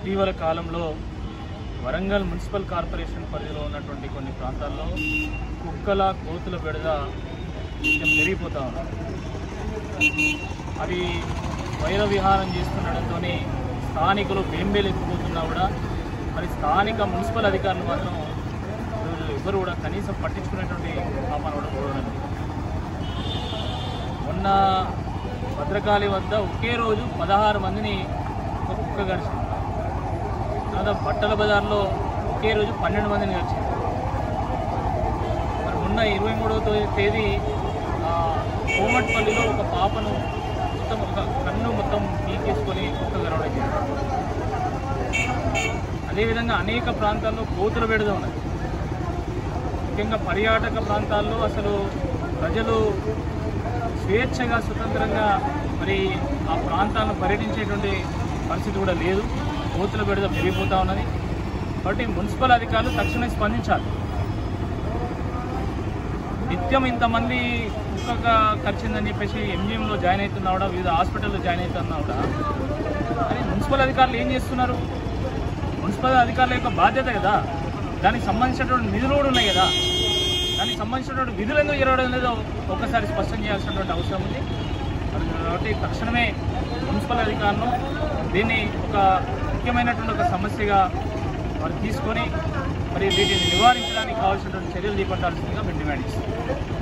ఇటీవల కాలంలో Warangal municipal corporation పరిధిలో ఉన్నటువంటి కొన్ని ప్రాంతాల్లో కుక్కల కోతుల బెడద కొంచెం పెరిగిపోతా ఉన్నారు అవి వైర విహారం చేస్తుండడంతో స్థానికులు బెంబేలు ఎత్తిపోతున్నా కూడా మరి స్థానిక మున్సిపల్ అధికారులు మాత్రం ఈరోజు ఎవరు కూడా కనీసం పట్టించుకునేటువంటి పాపన కూడా చూడడం లేదు. మొన్న భద్రకాళి వద్ద ఒకే రోజు పదహారు మందిని ఒక కుక్క గడిచింది దాదాపు బట్టల బజార్లో ఒకే రోజు పన్నెండు మందిని గడిచింది మరి మొన్న ఇరవై మూడవ తేదీ ఆ, కోమట్పల్లిలో ఒక పాపను మొత్తం ఒక కన్ను మొత్తం పీకేసుకొని కుక్క గరవడం జరిగింది అదేవిధంగా అనేక ప్రాంతాల్లో కోతుల బెడద ఉన్నది ముఖ్యంగా పర్యాటక ప్రాంతాల్లో అసలు ప్రజలు స్వేచ్ఛగా స్వతంత్రంగా మరి ఆ ప్రాంతాలను పర్యటించేటువంటి పరిస్థితి కూడా లేదు కోతుల బెడద పెరిగిపోతూ ఉన్నది కాబట్టి మున్సిపల్ అధికారులు తక్షణమే స్పందించాలి నిత్యం ఇంతమంది కుక్కగా ఖర్చిందని చెప్పేసి ఎంజిఎంలో జాయిన్ అవుతున్నా కూడా వివిధ హాస్పిటల్లో జాయిన్ అవుతున్నా కూడా కానీ మున్సిపల్ అధికారులు ఏం చేస్తున్నారు మున్సిపల్ అధికారుల యొక్క బాధ్యత కదా దానికి సంబంధించినటువంటి నిధులు కూడా ఉన్నాయి కదా దానికి సంబంధించినటువంటి విధులు ఎందుకు జరగడం లేదో ఒక్కసారి స్పష్టం చేయాల్సినటువంటి అవసరం ఉంది మరి కాబట్టి తక్షణమే మున్సిపల్ అధికారులు దీన్ని ఒక ముఖ్యమైనటువంటి ఒక సమస్యగా మరి తీసుకొని మరి వీటిని నివారించడానికి కావాల్సినటువంటి చర్యలు చేపట్టాల్సిందిగా మేము డిమాండ్ చేస్తాం